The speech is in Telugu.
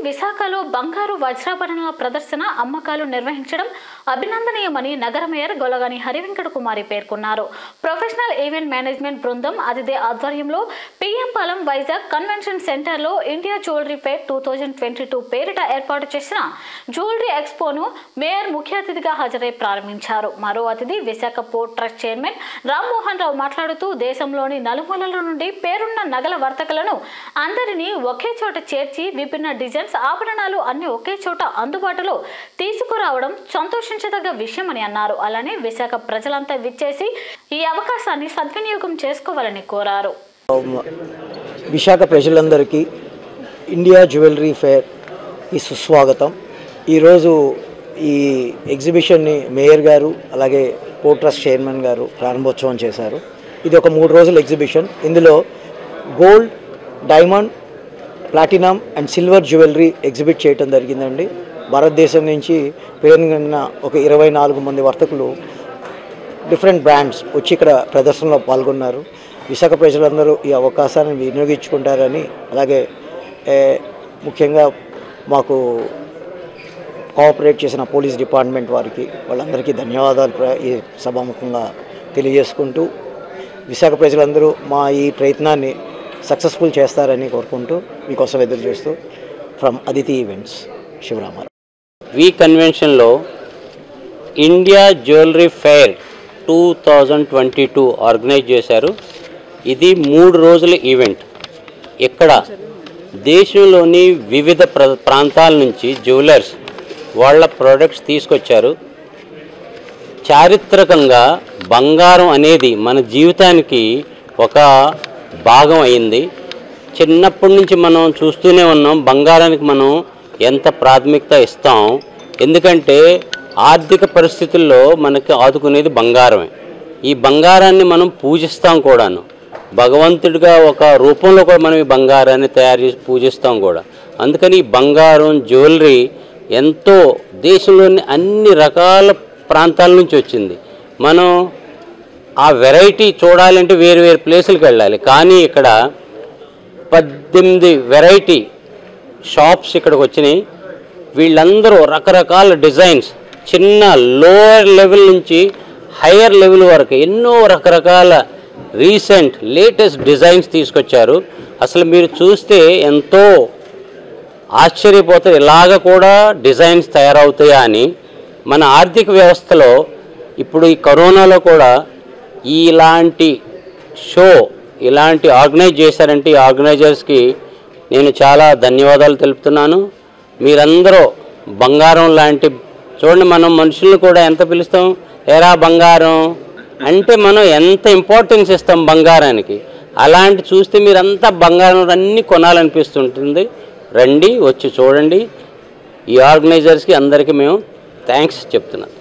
విశాఖలో బంగారు వజ్రాభరణాల ప్రదర్శన అమ్మకాలు నిర్వహించడం అభినందనీయమని నగర మేయర్ గొలగాని హరివెంకట కుమారి పేర్కొన్నారు ప్రొఫెషనల్ ఈవెంట్ మేనేజ్మెంట్ బృందం అతిథి ఆధ్వర్యంలో పిఎం పాలెం వైజాగ్ కన్వెన్షన్ సెంటర్లో India jewellery fair two thousand twenty two పేరిట ఏర్పాటు చేసిన జ్యువెలరీ ఎక్స్పోను మేయర్ ముఖ్య అతిథిగా హాజరై ప్రారంభించారు మరో అతిథి Visakha port trust chairman Rammohan Rao మాట్లాడుతూ దేశంలోని నలుమూలల నుండి పేరున్న నగల వర్తకులను అందరినీ ఒకే చోట చేర్చి విభిన్న డిజైన్స్ ఆభరణాలు అన్ని ఒకే చోట అందుబాటులో తీసుకురావడం సంతోషించదగ్గ విషయమని అన్నారు అలానే విశాఖ ప్రజలంతా విచ్చేసి ఈ అవకాశాన్ని సద్వినియోగం చేసుకోవాలని కోరారు విశాఖ ప్రజలందరికీ ఇండియా జ్యువెలరీ ఫేర్ ఈ సుస్వాగతం ఈరోజు ఈ ఎగ్జిబిషన్ని మేయర్ గారు అలాగే పోర్ట్ ట్రస్ట్ చైర్మన్ గారు ప్రారంభోత్సవం చేశారు ఇది ఒక మూడు రోజుల ఎగ్జిబిషన్ ఇందులో gold diamond platinum and silver jewellery exhibit చేయటం జరిగిందండి భారతదేశం నుంచి పేరున్న ఒక ఇరవై నాలుగు మంది వర్తకులు డిఫరెంట్ బ్రాండ్స్ వచ్చి ఇక్కడ ప్రదర్శనలో పాల్గొన్నారు విశాఖ ప్రజలందరూ ఈ అవకాశాన్ని వినియోగించుకుంటారని అలాగే ఏ, ముఖ్యంగా మాకు కోఆపరేట్ చేసిన పోలీస్ డిపార్ట్మెంట్ వారికి వాళ్ళందరికీ ధన్యవాదాలు ప్ర- ఈ సభాముఖంగా తెలియజేసుకుంటూ విశాఖ ప్రజలందరూ మా ఈ ప్రయత్నాన్ని సక్సెస్ఫుల్ చేస్తారని కోరుకుంటూ మీకోసం ఎదురు చూస్తూ from Aditi events Sivarama Rao V కన్వెన్షన్లో India jewellery fair two thousand twenty two organise చేశారు ఇది మూడు రోజుల ఈవెంట్ ఇక్కడ దేశంలోని వివిధ ప్ర ప్రాంతాల నుంచి జ్యువెలర్స్ వాళ్ళ ప్రోడక్ట్స్ తీసుకొచ్చారు చారిత్రకంగా బంగారం అనేది మన జీవితానికి ఒక భాగం అయింది చిన్నప్పటి నుంచి మనం చూస్తూనే ఉన్నాం బంగారానికి మనం ఎంత ప్రాథమికత ఇస్తాం ఎందుకంటే ఆర్థిక పరిస్థితుల్లో మనకి ఆదుకునేది బంగారమే ఈ బంగారాన్ని మనం పూజిస్తాం కూడాను భగవంతుడిగా ఒక రూపంలో కూడా మనం ఈ బంగారాన్ని తయారు చేసి పూజిస్తాం కూడా అందుకని ఈ బంగారం జ్యువెలరీ ఎంతో దేశంలోని అన్ని రకాల ప్రాంతాల నుంచి వచ్చింది మనం ఆ వెరైటీ చూడాలంటే వేరు వేరు ప్లేసులకు వెళ్ళాలి కానీ ఇక్కడ పద్దెనిమిది వెరైటీ షాప్స్ ఇక్కడికి వచ్చినాయి వీళ్ళందరూ రకరకాల డిజైన్స్ చిన్న లోయర్ లెవెల్ నుంచి హయ్యర్ లెవెల్ వరకు ఎన్నో రకరకాల రీసెంట్ లేటెస్ట్ డిజైన్స్ తీసుకొచ్చారు అసలు మీరు చూస్తే ఎంతో ఆశ్చర్యపోతారు ఇలాగ కూడా డిజైన్స్ తయారవుతాయా అని మన ఆర్థిక వ్యవస్థలో ఇప్పుడు ఈ కరోనాలో కూడా ఇలాంటి షో ఇలాంటి ఆర్గనైజ్ చేశారంటే ఈ ఆర్గనైజర్స్కి నేను చాలా ధన్యవాదాలు తెలుపుతున్నాను మీరందరూ బంగారం లాంటి చూడండి మనం మనుషుల్ని కూడా ఎంత పిలుస్తాం ఎరా బంగారం అంటే మనం ఎంత ఇంపార్టెన్స్ ఇస్తాం బంగారానికి అలాంటి చూస్తే మీరంతా బంగారం అన్నీ కొనాలనిపిస్తుంటుంది రండి వచ్చి చూడండి ఈ ఆర్గనైజర్స్కి అందరికీ మేము థ్యాంక్స్ చెప్తున్నాం